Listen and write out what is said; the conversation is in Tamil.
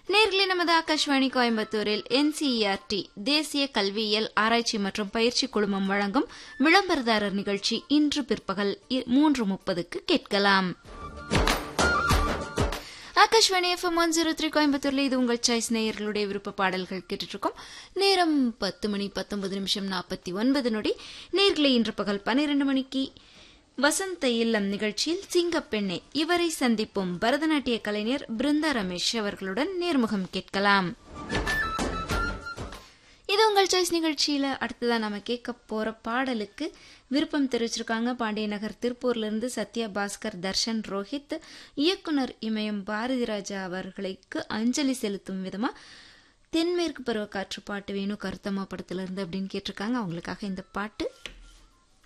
நேர்களே நமது ஆகாஷ்வாணி கோயம்புத்தூரில் என்சிஇஆர்டி தேசிய கல்வியியல் ஆராய்ச்சி மற்றும் பயிற்சி குழுமம் வழங்கும் விளம்பரதாரர் நிகழ்ச்சி இன்று பிற்பகல் இ- மூன்று முப்பதுக்கு கேட்கலாம் Akashvani FM one zero three கோயம்புத்தூர்ல இது உங்கள் சாய்ஸ் நேயர்களுடைய விருப்ப பாடல்கள் கேட்டுட்டு இருக்கோம் நேரம் பத்து மணி பத்தொன்பது நிமிஷம் நாற்பத்தி ஒன்பது நொடி நேர்களை இன்று பகல் பன்னிரண்டு மணிக்கு வசந்த இல்லம் நிகழ்ச்சியில் சிங்கப்பெண்ணே இவரை சந்திப்போம் பரதநாட்டிய கலைஞர் பிருந்தா ரமேஷ் அவர்களுடன் நேர்முகம் கேட்கலாம் இது உங்கள் சாய்ஸ் நிகழ்ச்சியில அடுத்ததான் நம்ம கேட்க போற பாடலுக்கு விருப்பம் தெரிவிச்சிருக்காங்க பாண்டிய நகர் திருப்பூர்ல இருந்து சத்யா பாஸ்கர் தர்ஷன் ரோஹித் இயக்குனர் இமயம் பாரதி ராஜா அவர்களுக்கு அஞ்சலி செலுத்தும் விதமா தென்மேற்கு பருவ காற்று பாட்டு வேணும் கருத்தம்மா படத்துல இருந்து அப்படின்னு கேட்டிருக்காங்க அவங்களுக்காக இந்த பாட்டு